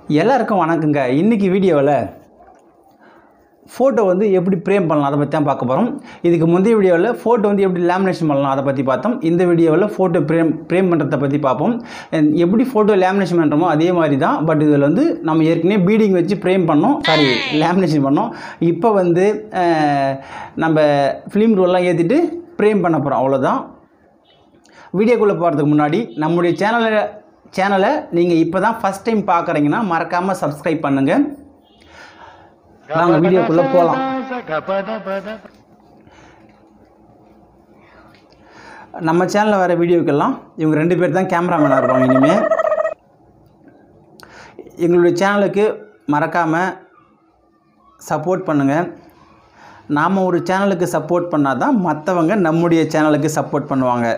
எல்லாருக்கும் வணக்கங்க இன்றைக்கி வீடியோவில் ஃபோட்டோ வந்து எப்படி ஃப்ரேம் பண்ணலாம் அதை பற்றி தான் பார்க்க போகிறோம் இதுக்கு முந்தைய வீடியோவில் ஃபோட்டோ வந்து எப்படி லேமினேஷன் பண்ணலாம் அதை பற்றி பார்த்தோம் இந்த வீடியோவில் ஃபோட்டோ ஃப்ரேம் ஃப்ரேம் பண்ணுறதை பற்றி பார்ப்போம் And எப்படி ஃபோட்டோ லேமினேஷன் பண்ணுறோமோ அதே மாதிரி தான் பட் இதில் வந்து நம்ம ஏற்கனவே பீடிங் வச்சு ஃப்ரேம் பண்ணோம் சாரி லேமினேஷன் பண்ணோம் இப்போ வந்து அஹ், நம்ம ஃபிலிம் ரோல்லாம் ஏற்றிட்டு ஃப்ரேம் பண்ண போகிறோம் அவ்வளோதான் வீடியோக்குள்ளே போகிறதுக்கு முன்னாடி நம்முடைய சேனலை சேனலை நீங்கள் இப்போ தான் ஃபஸ்ட் டைம் பார்க்குறீங்கன்னா மறக்காமல் சப்ஸ்கிரைப் பண்ணுங்கள் வாங்க வீடியோக்குள்ளே போகலாம் நம்ம சேனலில் வர வீடியோக்கெல்லாம் இவங்க ரெண்டு பேர் தான் கேமராமேனாக இருப்பாங்க இனிமேல் எங்களுடைய சேனலுக்கு மறக்காமல் சப்போர்ட் பண்ணுங்கள் நாம் ஒரு சேனலுக்கு சப்போர்ட் பண்ணால் தான் மற்றவங்க நம்முடைய சேனலுக்கு சப்போர்ட் பண்ணுவாங்க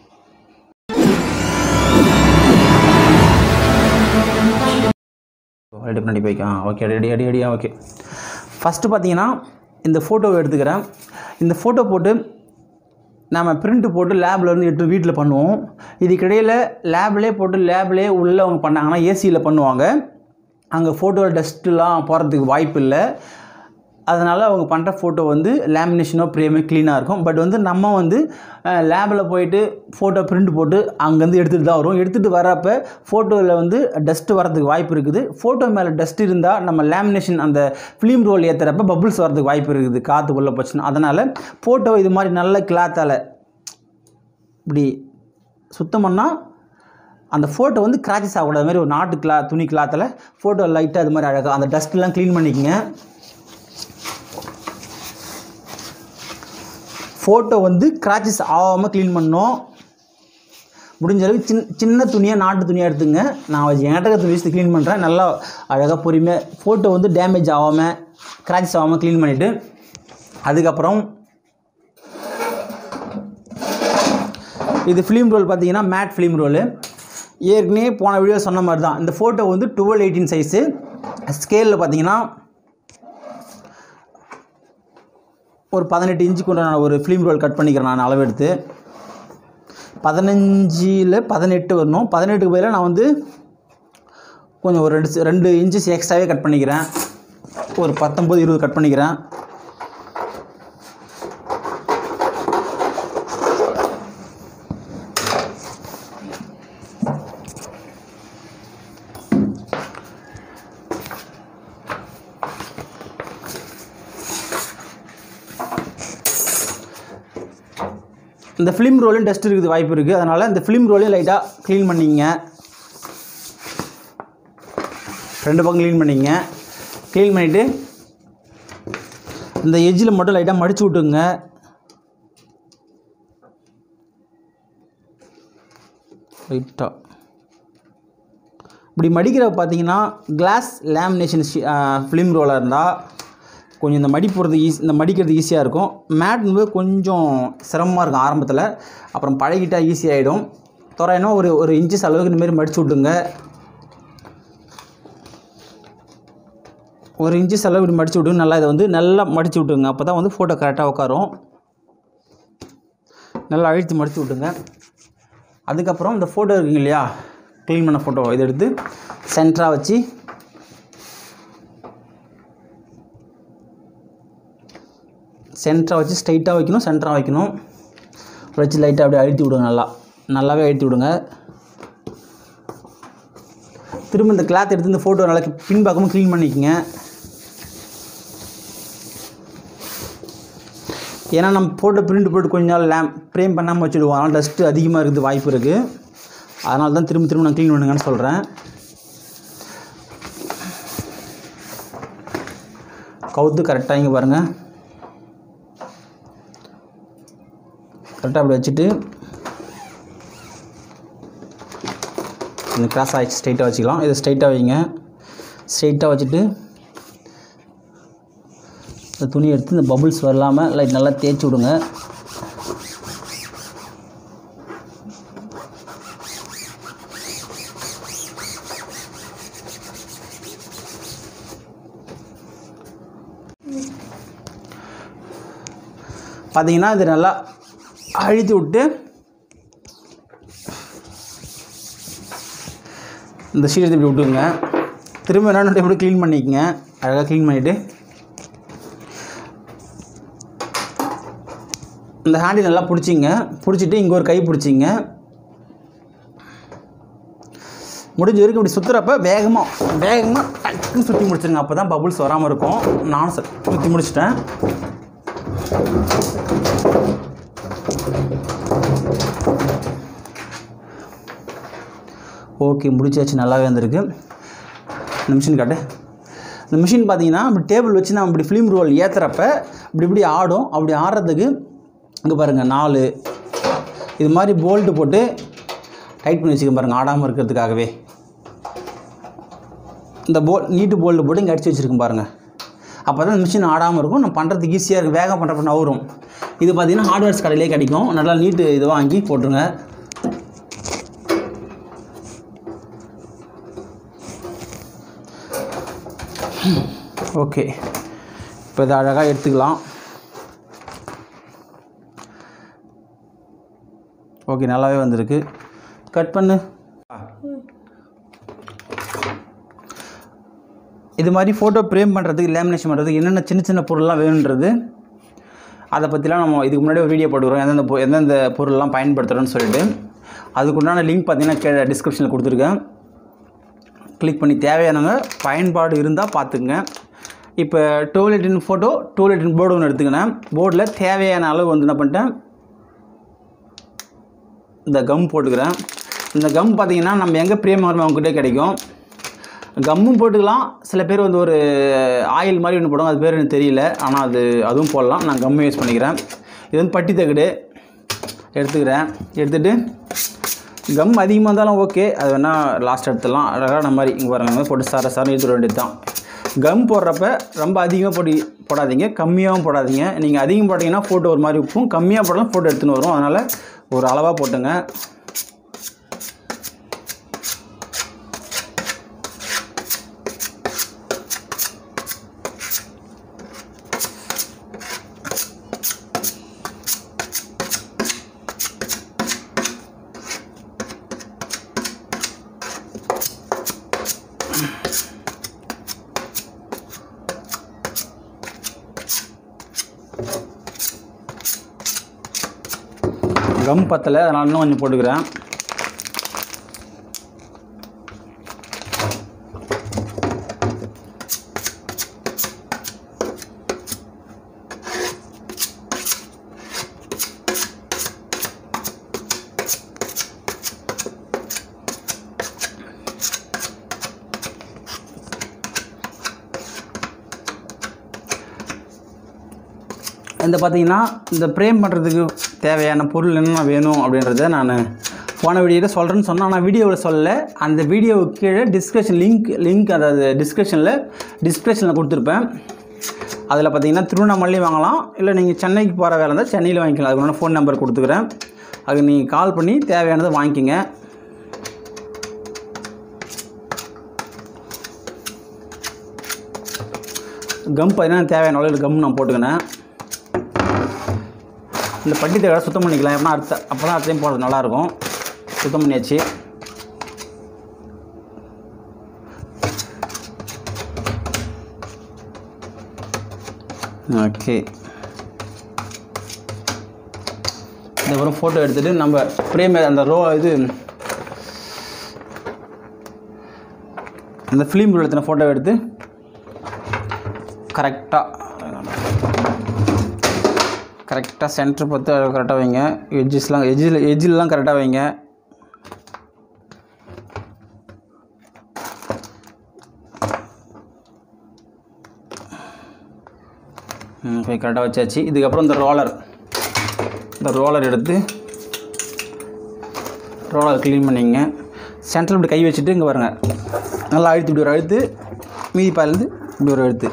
ரெடி பண்ணி போய்க்கலாம் ஓகே ரெடி ரெடி ரெடியா ஓகே ஃபஸ்ட்டு பார்த்தீங்கன்னா இந்த ஃபோட்டோவை எடுத்துக்கிறேன் இந்த ஃபோட்டோ போட்டு நாம் பிரிண்ட்டு போட்டு லேபில் இருந்து எடுத்து வீட்டில் பண்ணுவோம் இதுக்கிடையில் லேப்லேயே போட்டு லேப்லேயே உள்ளே அவங்க பண்ணாங்கன்னா ஏசியில் பண்ணுவாங்க அங்கே ஃபோட்டோவில் டஸ்ட்டுலாம் போகிறதுக்கு வாய்ப்பு இல்லை அதனால் அவங்க பண்ணுற ஃபோட்டோ வந்து லேமினேஷனோ ப்ரேமே க்ளீனாக இருக்கும் பட் வந்து நம்ம வந்து லேபில் போயிட்டு ஃபோட்டோ பிரிண்ட் போட்டு அங்கேருந்து எடுத்துகிட்டு தான் வரும் எடுத்துகிட்டு வரப்போ ஃபோட்டோவில் வந்து டஸ்ட்டு வரதுக்கு வாய்ப்பு இருக்குது ஃபோட்டோ மேலே டஸ்ட் இருந்தால் நம்ம லேமினேஷன் அந்த ஃபிலிம் ரோல் ஏற்றுறப்ப பபுள்ஸ் வரதுக்கு வாய்ப்பு இருக்குது காற்றுக்குள்ளே போச்சுன்னா அதனால் ஃபோட்டோ இது மாதிரி நல்ல கிளாத்தால் இப்படி சுத்தம் பண்ணால் அந்த ஃபோட்டோ வந்து கிராச்சஸ் ஆகக்கூடாது மாதிரி ஒரு நாட்டு கிளா துணி கிளாத்தில் ஃபோட்டோ லைட்டாக அது மாதிரி அழகாக அந்த டஸ்ட்லாம் க்ளீன் பண்ணிக்கங்க ஃபோட்டோ வந்து கிராச்சஸ் ஆகாமல் க்ளீன் பண்ணோம் முடிஞ்ச அளவுக்கு சின்ன சின்ன துணியாக நாட்டு துணியாக எடுத்துங்க நான் வச்சு என்கிட்ட துணி வச்சு க்ளீன் பண்ணுறேன் நல்லா அழகாக பொறுமையாக ஃபோட்டோ வந்து டேமேஜ் ஆகாமல் கிராச்சஸ் ஆகாமல் க்ளீன் பண்ணிவிட்டு அதுக்கப்புறம் இது ஃபிலிம் ரோல் பார்த்தீங்கன்னா மேட் ஃபிலிம் ரோலு ஏற்கனவே போன வீடியோ சொன்ன மாதிரி தான் இந்த ஃபோட்டோ வந்து டுவெல் எயிட்டீன் சைஸு ஸ்கேலில் பார்த்தீங்கன்னா ஒரு பதினெட்டு இன்ச்சுக்கு நான் ஒரு ஃபிலிம் ரோல் கட் பண்ணிக்கிறேன் நான் அளவெடுத்து பதினஞ்சில் பதினெட்டு வரணும் பதினெட்டுக்கு பதிலாக நான் வந்து கொஞ்சம் ஒரு ரெண்டு ரெண்டு இன்ச்சஸ் எக்ஸ்ட்ராவே கட் பண்ணிக்கிறேன் ஒரு பத்தொம்பது இருபது கட் பண்ணிக்கிறேன் இந்த ஃபிலிம் ரோலும் டஸ்ட் இருக்குது வாய்ப்பு இருக்குது அதனால் இந்த ஃபிலிம் ரோலையும் லைட்டாக க்ளீன் பண்ணிங்க ரெண்டு பக்கம் க்ளீன் பண்ணிங்க க்ளீன் பண்ணிவிட்டு இந்த எஜ்ஜில் மட்டும் லைட்டாக மடிச்சு விட்டுங்க லைட்டாக இப்படி மடிக்கிற பார்த்தீங்கன்னா கிளாஸ் லேமினேஷன் ஃபிலிம் ரோலாக இருந்தால் கொஞ்சம் இந்த மடி போடுறது ஈஸி இந்த மடிக்கிறது ஈஸியாக இருக்கும் மேட் வந்து கொஞ்சம் சிரமமாக இருக்கும் ஆரம்பத்தில் அப்புறம் பழகிட்டால் ஈஸியாகிடும் தோராயமாக ஒரு ஒரு இன்ச்சஸ் அளவுக்கு இந்த மாதிரி மடிச்சு விட்டுங்க ஒரு இன்ச்சஸ் அளவு இப்படி மடிச்சு விட்டுங்க நல்லா இதை வந்து நல்லா மடிச்சு விட்டுங்க அப்போ தான் வந்து ஃபோட்டோ கரெக்டாக உட்காரும் நல்லா அழுத்தி மடிச்சு விட்டுங்க அதுக்கப்புறம் இந்த ஃபோட்டோ இருக்குங்க இல்லையா க்ளீன் பண்ண ஃபோட்டோ இதை எடுத்து சென்டராக வச்சு சென்டராக வச்சு ஸ்ட்ரைட்டாக வைக்கணும் சென்டராக வைக்கணும் வச்சு லைட்டாக அப்படியே அழுத்தி விடுங்க நல்லா நல்லாவே அழுத்தி விடுங்க திரும்ப இந்த கிளாத் எடுத்து இந்த ஃபோட்டோ நல்லா பின்பக்கமும் க்ளீன் பண்ணிக்கோங்க ஏன்னா நம்ம ஃபோட்டோ பிரிண்ட் போட்டு கொஞ்ச நாள் லேம் ஃப்ரேம் பண்ணாமல் வச்சுடுவோம் அதனால் டஸ்ட்டு அதிகமாக இருக்குது வாய்ப்பு இருக்குது அதனால தான் திரும்ப திரும்ப நான் க்ளீன் பண்ணுங்கன்னு சொல்கிறேன் கவுத்து கரெக்டாக இங்கே பாருங்கள் கரெக்டாக அப்படி வச்சுட்டு இந்த கிராஸ் ஆகிடுச்சு ஸ்ட்ரைட்டாக வச்சுக்கலாம் இதை ஸ்ட்ரைட்டாக வைங்க ஸ்ட்ரைட்டாக வச்சுட்டு இந்த துணி எடுத்து இந்த பபுள்ஸ் வரலாமல் லைட் நல்லா தேய்ச்சி விடுங்க பார்த்தீங்கன்னா இது நல்லா அழுத்தி விட்டு இந்த ஷீட் இப்படி விட்டுங்க திரும்ப என்ன எப்படி க்ளீன் பண்ணிக்கங்க அழகாக க்ளீன் பண்ணிவிட்டு இந்த ஹேண்டில் நல்லா பிடிச்சிங்க பிடிச்சிட்டு இங்கே ஒரு கை பிடிச்சிங்க முடிஞ்ச வரைக்கும் இப்படி சுற்றுறப்ப வேகமாக வேகமாக டக்குன்னு சுற்றி முடிச்சிருங்க அப்போ தான் பபுள்ஸ் வராமல் இருக்கும் நானும் சு- சுற்றி முடிச்சிட்டேன் ஓகே முடிச்சாச்சு நல்லாவே வந்திருக்கு இந்த மிஷின் காட்டு இந்த மிஷின் பார்த்தீங்கன்னா இப்படி டேபிள் வச்சு நம்ம இப்படி ஃபிலிம் ரோல் ஏற்றுறப்ப இப்படி இப்படி ஆடும் அப்படி ஆடுறதுக்கு இங்கே பாருங்கள் நாலு இது மாதிரி போல்ட்டு போட்டு டைட் பண்ணி வச்சுக்க பாருங்கள் ஆடாமல் இருக்கிறதுக்காகவே இந்த போல் நீட்டு போல்டு போட்டு இங்கே அடிச்சு வச்சுருக்கேன் பாருங்கள் அப்போ தான் மிஷின் ஆடாமல் இருக்கும் நம்ம பண்ணுறதுக்கு ஈஸியாக இருக்குது வேகம் பண்ணுறப்ப நவரும் இது பார்த்தீங்கன்னா ஹார்ட்வேர்ஸ் கடையிலே கிடைக்கும் நல்லா நீட்டு இது வாங்கி போட்டுருங்க ஓகே இப்போ இதை அழகாக எடுத்துக்கலாம் ஓகே நல்லாவே வந்திருக்கு கட் பண்ணு இது மாதிரி ஃபோட்டோ ஃப்ரேம் பண்ணுறதுக்கு லேமினேஷன் பண்ணுறதுக்கு என்னென்ன சின்ன சின்ன பொருள்லாம் வேணுன்றது அதை பற்றிலாம் நம்ம இதுக்கு முன்னாடி ஒரு வீடியோ போட்டுக்கிறோம் எந்தெந்த பொ- எந்தெந்த பொருள்லாம் பயன்படுத்துகிறோன்னு சொல்லிட்டு அதுக்குண்டான லிங்க் பார்த்தீங்கன்னா கீழே டிஸ்கிரிப்ஷனில் கொடுத்துருக்கேன் கிளிக் பண்ணி தேவையானவங்க பயன்பாடு இருந்தால் பார்த்துக்குங்க இப்போ டூலெட்டின் ஃபோட்டோ டூலெட்டின் போர்டு ஒன்று எடுத்துக்கினேன் போர்டில் தேவையான அளவு வந்து என்ன பண்ணிட்டேன் இந்த கம் போட்டுக்கிறேன் இந்த கம் பார்த்தீங்கன்னா நம்ம எங்கே பிரேம் வரணும் அவங்ககிட்ட கிடைக்கும் கம்மும் போட்டுக்கலாம் சில பேர் வந்து ஒரு ஆயில் மாதிரி ஒன்று போடுவாங்க அது பேர் எனக்கு தெரியல ஆனால் அது அதுவும் போடலாம் நான் கம்மு யூஸ் பண்ணிக்கிறேன் இது வந்து பட்டி தகடு எடுத்துக்கிறேன் எடுத்துகிட்டு கம் அதிகமாக இருந்தாலும் ஓகே அது வேணால் லாஸ்ட் எடுத்துடலாம் அழகான மாதிரி இங்கே பாருங்க இந்த மாதிரி போட்டு சார சாரம் எடுத்துட வேண்டியது தான் கம் போடுறப்ப ரொம்ப அதிகமாக போடி போடாதீங்க கம்மியாகவும் போடாதீங்க நீங்கள் அதிகம் போட்டிங்கன்னா ஃபோட்டோ ஒரு மாதிரி உப்பும் கம்மியாக போட்டாலும் ஃபோட்டோ எடுத்துன்னு வரும் அதனால் ஒரு அளவாக போட்டுங்க கம் பத்தலை அதனால் இன்னும் கொஞ்சம் போட்டுக்கிறேன் இந்த பார்த்தீங்கன்னா இந்த ஃப்ரேம் பண்ணுறதுக்கு தேவையான பொருள் என்னென்ன வேணும் அப்படின்றத நான் போன வீடியோவில் சொல்கிறேன்னு சொன்னேன் ஆனால் வீடியோவில் சொல்லலை அந்த வீடியோவுக்கு கீழே டிஸ்கிரிப்ஷன் லிங்க் லிங்க் அதாவது டிஸ்கிரிப்ஷனில் டிஸ்கிரிப்ஷனில் கொடுத்துருப்பேன் அதில் பார்த்தீங்கன்னா திருவண்ணாமலையும் வாங்கலாம் இல்லை நீங்கள் சென்னைக்கு போகிற வேலை இருந்தால் சென்னையில் வாங்கிக்கலாம் அதுக்கு ஃபோன் நம்பர் கொடுத்துக்கிறேன் அதுக்கு நீங்கள் கால் பண்ணி தேவையானதை வாங்கிக்கிங்க கம் பார்த்தீங்கன்னா தேவையான அளவு கம் நான் போட்டுக்கினேன் இந்த பட்டி தகடை சுத்தம் பண்ணிக்கலாம் எப்படின்னா அடுத்த அப்போ தான் அடுத்த டைம் போடுறது நல்லாயிருக்கும் சுத்தம் பண்ணியாச்சு ஓகே இதுக்கப்புறம் ஃபோட்டோ எடுத்துகிட்டு நம்ம ஃப்ரேம் அந்த ரோ இது அந்த ஃபிலிம் எடுத்தின ஃபோட்டோ எடுத்து கரெக்டாக கரெக்டாக சென்டர் பார்த்து கரெக்டாக வைங்க எட்ஜஸ்லாம் எஜ்ஜில் எஜ்ஜிலலாம் கரெக்டாக வைங்க ம் போய் கரெக்டாக வச்சாச்சு இதுக்கப்புறம் இந்த ரோலர் இந்த ரோலர் எடுத்து ரோலர் க்ளீன் பண்ணிங்க சென்டரில் இப்படி கை வச்சுட்டு இங்கே பாருங்க நல்லா அழுத்து இப்படி ஒரு அழுத்து மீதி பாயிலேருந்து இப்படி ஒரு அழுத்து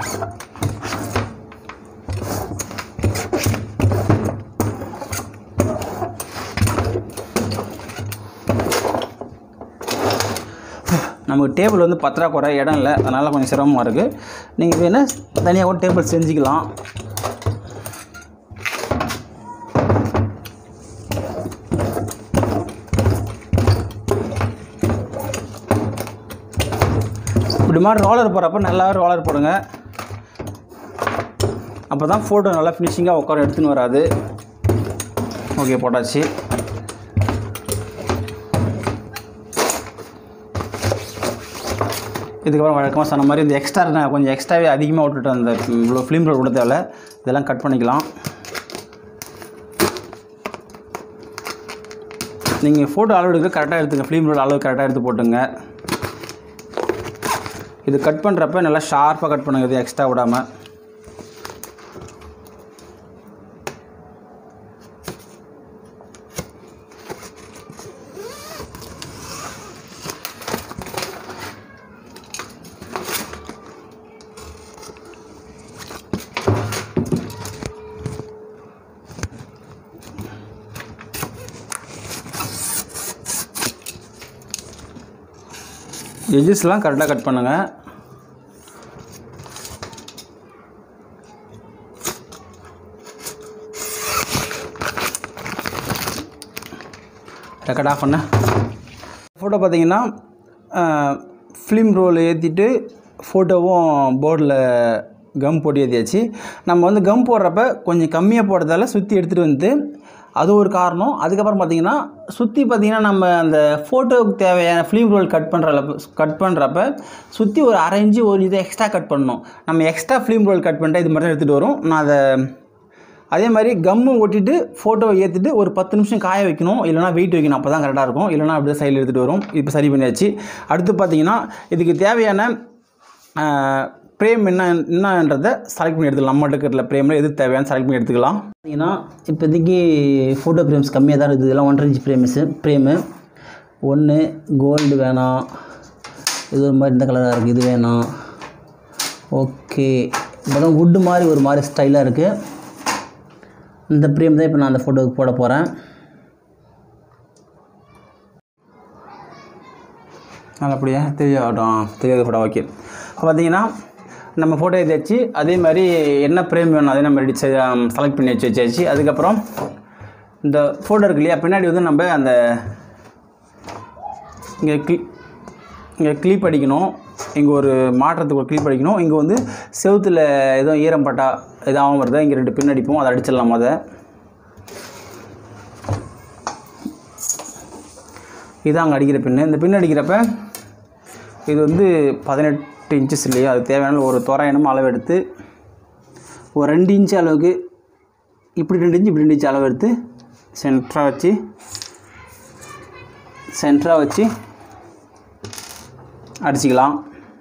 நமக்கு டேபிள் வந்து பற்றாக்குறை இடம் இல்லை அதனால் கொஞ்சம் சிரமமாக இருக்குது நீங்கள் வேணால் தனியாக கூட டேபிள் செஞ்சுக்கலாம் இப்படி மாதிரி ரோலர் போடுறப்ப நல்லா ரோலர் போடுங்க அப்போ தான் ஃபோட்டோ நல்லா ஃபினிஷிங்காக உட்கார எடுத்துன்னு வராது ஓகே போட்டாச்சு இதுக்கப்புறம் வழக்கமாக சொன்ன மாதிரி இந்த எக்ஸ்ட்ரா நான் கொஞ்சம் எக்ஸ்ட்ராவே அதிகமாக விட்டுட்டேன் அந்த இவ்வளோ ஃபிலிம் ரோல் விட தேவையில்ல இதெல்லாம் கட் பண்ணிக்கலாம் நீங்கள் ஃபோட்டோ அளவு எடுக்க கரெக்டாக எடுத்துங்க ஃபிலிம் ரோல் அளவு கரெக்டாக எடுத்து போட்டுங்க இது கட் பண்ணுறப்ப நல்லா ஷார்ப்பாக கட் பண்ணுங்க இது எக்ஸ்ட்ரா விடாமல் எஜஸ்லாம் கரெக்டாக கட் பண்ணுங்கள் ரெக்கார்ட் ஆஃப் பண்ண ஃபோட்டோ பார்த்தீங்கன்னா ஃபிலிம் ரோல் ஏற்றிட்டு ஃபோட்டோவும் போர்டில் கம் போட்டு ஏற்றியாச்சு நம்ம வந்து கம் போடுறப்ப கொஞ்சம் கம்மியாக போடுறதால சுற்றி எடுத்துகிட்டு வந்து அது ஒரு காரணம் அதுக்கப்புறம் பார்த்தீங்கன்னா சுற்றி பார்த்தீங்கன்னா நம்ம அந்த ஃபோட்டோவுக்கு தேவையான ஃபிலிம் ரோல் கட் பண்ணுற கட் பண்ணுறப்ப சுற்றி ஒரு அரை இன்ச்சு ஒரு இது எக்ஸ்ட்ரா கட் பண்ணணும் நம்ம எக்ஸ்ட்ரா ஃபிலிம் ரோல் கட் பண்ணிட்டா இது மாதிரி தான் எடுத்துகிட்டு வரும் நான் அதை அதே மாதிரி கம்மு ஒட்டிட்டு ஃபோட்டோவை ஏற்றிட்டு ஒரு பத்து நிமிஷம் காய வைக்கணும் இல்லைனா வெயிட் வைக்கணும் அப்போ தான் கரெக்டாக இருக்கும் இல்லைனா அப்படியே சைடில் எடுத்துகிட்டு வரும் இப்போ சரி பண்ணியாச்சு அடுத்து பார்த்தீங்கன்னா இதுக்கு தேவையான ப்ரேம் என்ன என்னன்றதை செலக்ட் பண்ணி எடுத்துக்கலாம் நம்மகிட்ட இருக்கிற ப்ரேமில் எது தேவையான செலக்ட் பண்ணி எடுத்துக்கலாம் பார்த்தீங்கன்னா இப்போதைக்கு ஃபோட்டோ ஃப்ரேம்ஸ் கம்மியாக தான் இருக்குது இதெல்லாம் ஒன்றரை இன்ச் ஃப்ரேம்ஸு ஃப்ரேமு ஒன்று கோல்டு வேணாம் இது ஒரு மாதிரி இந்த கலராக இருக்குது இது வேணாம் ஓகே இப்போ தான் வுட்டு மாதிரி ஒரு மாதிரி ஸ்டைலாக இருக்குது இந்த ஃப்ரேம் தான் இப்போ நான் அந்த ஃபோட்டோவுக்கு போட போகிறேன் நல்லபடியா தெரியாட்டும் தெரியாத ஃபோட்டோ ஓகே இப்போ பார்த்தீங்கன்னா நம்ம ஃபோட்டோ எடுத்து அதே மாதிரி என்ன ஃப்ரேம் வேணும் அதே நம்ம ரெடி செலக்ட் பண்ணி வச்சு வச்சாச்சு அதுக்கப்புறம் இந்த ஃபோட்டோ இருக்கு இல்லையா பின்னாடி வந்து நம்ம அந்த இங்கே கிளி இங்கே கிளிப் அடிக்கணும் இங்கே ஒரு மாற்றத்துக்கு ஒரு கிளிப் அடிக்கணும் இங்கே வந்து செவுத்தில் எதுவும் ஈரம் பட்டா எதாகவும் வருதா இங்கே ரெண்டு பின் அடிப்போம் அதை அடிச்சிடலாம் முத இதான் அங்கே அடிக்கிற பின்னு இந்த பின் அடிக்கிறப்ப இது வந்து பதினெட்டு இன்ச்சஸ் இல்லையா அது தேவையான ஒரு தோராயணமாக அளவு எடுத்து ஒரு ரெண்டு இன்ச்சு அளவுக்கு இப்படி ரெண்டு இன்ச்சு இப்படி ரெண்டு இன்ச்சு அளவு எடுத்து சென்டராக வச்சு சென்டராக வச்சு அடிச்சுக்கலாம்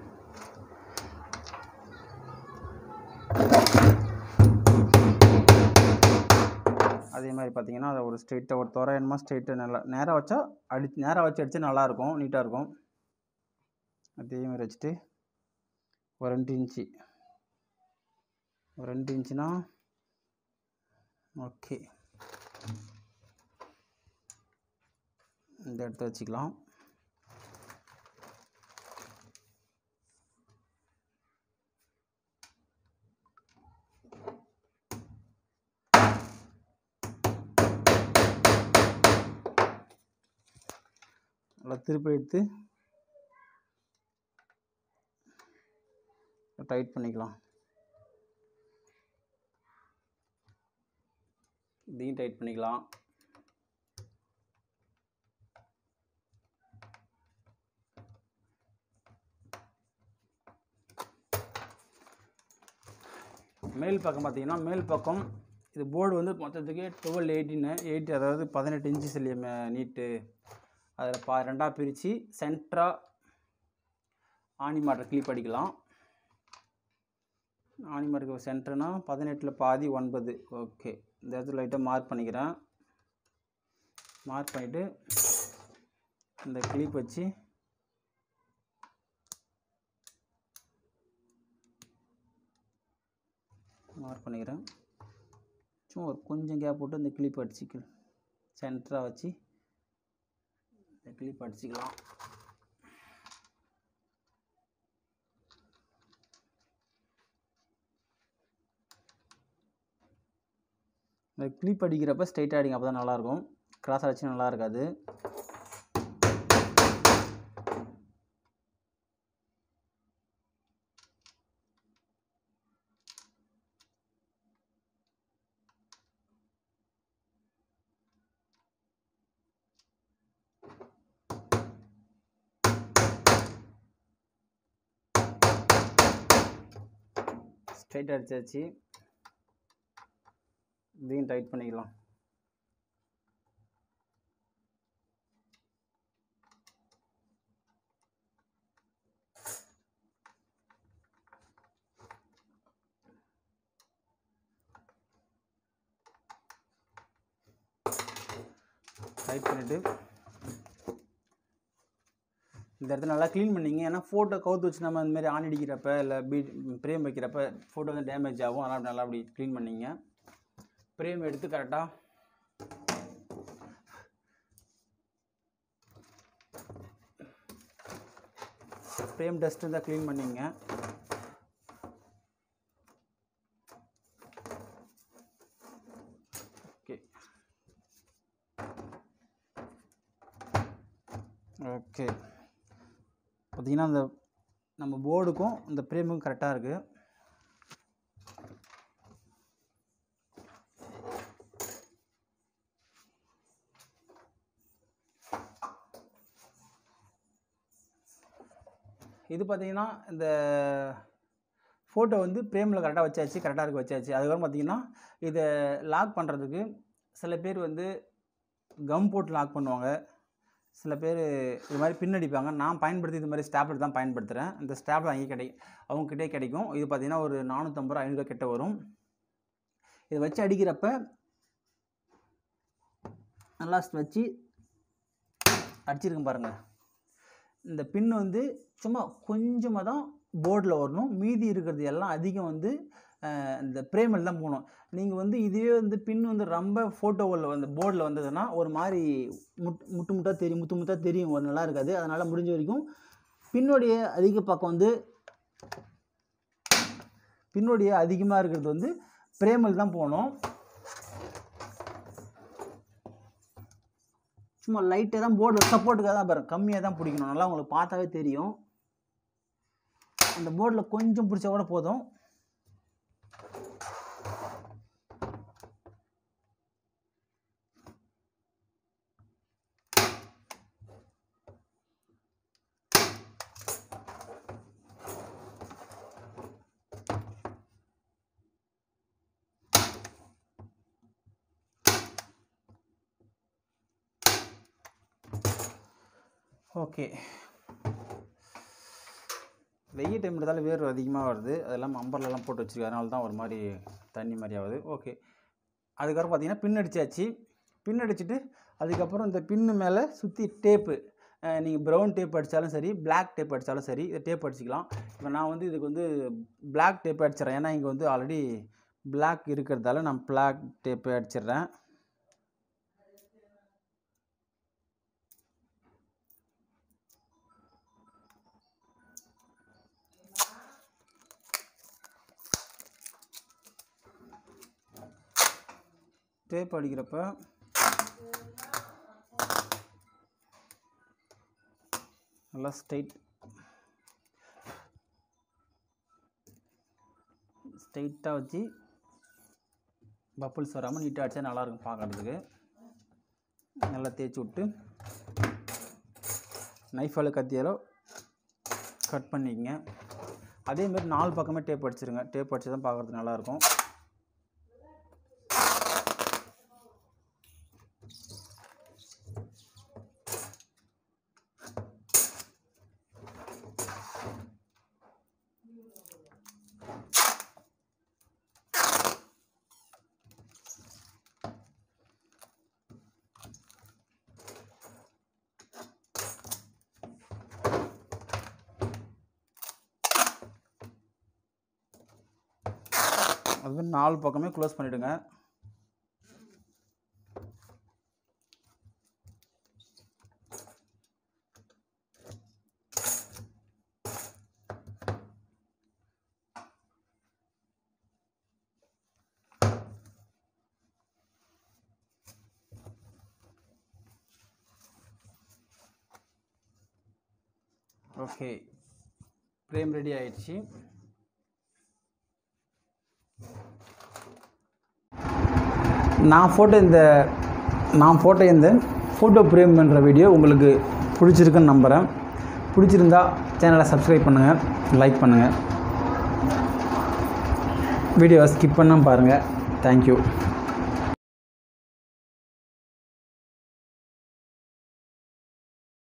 அதே மாதிரி பார்த்தீங்கன்னா அதை ஒரு ஸ்ட்ரெயிட்டாக ஒரு தோராயமாக ஸ்ட்ரெயிட்டாக நல்லா நேராக வச்சா அடி நேராக வச்சு அடித்தா நல்லாயிருக்கும் நீட்டாக இருக்கும் அதே மாதிரி வச்சுட்டு ஒரு ரெண்டு இன்ச்சு ஒரு ரெண்டு இன்ச்சுனா ஓகே இந்த இடத்த வச்சுக்கலாம் நல்லா திருப்பி எடுத்து டைட் பண்ணிக்கலாம் இதையும் டைட் பண்ணிக்கலாம் மேல் பக்கம் பார்த்தீங்கன்னா மேல் பக்கம் இது போர்டு வந்து மொத்தத்துக்கு டுவெல் எயிட்டின்னு எயிட் அதாவது பதினெட்டு இன்ச்சு இல்லையா நீட்டு அதில் பா ரெண்டாக பிரித்து சென்டராக ஆணி மாட்டை கிளிப் அடிக்கலாம் ஆணி மாட்டுக்கு சென்டர்னா பதினெட்டில் பாதி ஒன்பது ஓகே இந்த இடத்துல லைட்டாக மார்க் பண்ணிக்கிறேன் மார்க் பண்ணிவிட்டு இந்த கிளிப் வச்சு மார்க் பண்ணிக்கிறேன் சும்மா ஒரு கொஞ்சம் கேப் போட்டு இந்த கிளிப் அடிச்சுக்க சென்டராக வச்சு இந்த கிளிப் அடிச்சுக்கலாம் இந்த கிளிப் அடிக்கிறப்ப ஸ்ட்ரைட்டாக அடிங்க அப்போ தான் நல்லாயிருக்கும் கிராஸ் அடிச்சு நல்லா இருக்காது ஸ்ட்ரைட் அடிச்சாச்சு இதையும் டைட் பண்ணிக்கலாம் டைட் பண்ணிவிட்டு இந்த இடத்துல நல்லா க்ளீன் பண்ணிங்க ஏன்னா ஃபோட்டோ கவுத்து வச்சு நம்ம இந்த மாதிரி ஆணி அடிக்கிறப்ப இல்லை பீட் பிரேம் வைக்கிறப்ப ஃபோட்டோ வந்து டேமேஜ் ஆகும் அதனால் நல்லா அப்படி க்ளீன் பண்ணிங்க பிரேம் எடுத்து கரெக்டாக ஃப்ரேம் டஸ்ட் இருந்தால் க்ளீன் பண்ணிங்க ஓகே ஓகே பார்த்தீங்கன்னா அந்த நம்ம போர்டுக்கும் இந்த ஃப்ரேமுக்கும் கரெக்டாக இருக்குது இது பார்த்தீங்கன்னா இந்த ஃபோட்டோ வந்து ஃப்ரேமில் கரெக்டாக வச்சாச்சு கரெக்டாக இருக்க வச்சாச்சு அதுக்கப்புறம் பார்த்தீங்கன்னா இதை லாக் பண்ணுறதுக்கு சில பேர் வந்து கம் போட்டு லாக் பண்ணுவாங்க சில பேர் இது மாதிரி பின் அடிப்பாங்க நான் பயன்படுத்தி இது மாதிரி ஸ்டாப்லர் தான் பயன்படுத்துகிறேன் இந்த ஸ்டாப்லர் அங்கேயே கிடை அவங்கக்கிட்டே கிடைக்கும் இது பார்த்தீங்கன்னா ஒரு நானூற்றம்பது ரூபா ஐநூறுரூவா கிட்ட வரும் இதை வச்சு அடிக்கிறப்ப நல்லா வச்சு அடிச்சிருக்கேன் பாருங்கள் இந்த பின் வந்து சும்மா கொஞ்சமாக தான் போர்டில் வரணும் மீதி இருக்கிறது எல்லாம் அதிகம் வந்து அஹ், இந்த பிரேமில் தான் போகணும் நீங்கள் வந்து இதுவே வந்து பின் வந்து ரொம்ப ஃபோட்டோவில் வந்து போர்டில் வந்ததுன்னா ஒரு மாதிரி முட் முட்டு முட்டாக தெரியும் முத்து முத்தாக தெரியும் ஒரு நல்லா இருக்காது அதனால் முடிஞ்ச வரைக்கும் பின்னுடைய அதிக பக்கம் வந்து பின்னுடைய அதிகமாக இருக்கிறது வந்து பிரேமில் தான் போகணும் சும்மா லைட்டாக தான் போர்டில் சப்போர்ட்டுக்காக தான் பாருங்க கம்மியாக தான் பிடிக்கணும் நல்லா உங்களுக்கு பார்த்தாவே தெரியும் அந்த போர்டில் கொஞ்சம் பிடிச்சா கூட போதும் ஓகே வெயில் டைம் இருந்தாலும் வேர்வை அதிகமாக வருது அதெல்லாம் அம்பர்லலாம் போட்டு வச்சிருக்காரு அதனால தான் ஒரு மாதிரி தண்ணி மாதிரி ஆகுது ஓகே அதுக்கப்புறம் பார்த்தீங்கன்னா பின் அடிச்சாச்சு பின் அடிச்சுட்டு அதுக்கப்புறம் இந்த பின்னு மேலே சுற்றி டேப்பு நீங்கள் ப்ரௌன் டேப் அடித்தாலும் சரி Black டேப் அடித்தாலும் சரி இதை டேப் அடிச்சிக்கலாம் இப்போ நான் வந்து இதுக்கு வந்து Black டேப் அடிச்சிடறேன் ஏன்னா இங்கே வந்து ஆல்ரெடி Black இருக்கிறதால நான் Black டேப்பு அடிச்சிடுறேன் டேப் அடிக்கிறப்ப நல்லா ஸ்ட்ரைட் ஸ்ட்ரைட்டாக வச்சு பப்புள்ஸ் வராமல் நீட்டாக அடித்தா நல்லாயிருக்கும் பார்க்கறதுக்கு நல்லா தேய்ச்சி விட்டு நைஃபால் கத்தியாலோ கட் பண்ணிக்கங்க அதேமாரி நாலு பக்கமே டேப் அடிச்சிருங்க டேப் அடிச்சு தான் பார்க்குறதுக்கு நல்லாயிருக்கும் அது மாதிரி நாலு பக்கமே க்ளோஸ் பண்ணிவிடுங்க ஓகே ஃப்ரேம் ரெடி ஆயிடுச்சு நான் போட்ட இந்த நான் போட்ட இந்த ஃபோட்டோ ஃப்ரேம் பண்ணுற வீடியோ உங்களுக்கு பிடிச்சிருக்குன்னு நம்புகிறேன் பிடிச்சிருந்தா சேனலை சப்ஸ்கிரைப் பண்ணுங்கள் லைக் பண்ணுங்கள் வீடியோவை ஸ்கிப் பண்ணாமல் பாருங்கள் தேங்க்யூ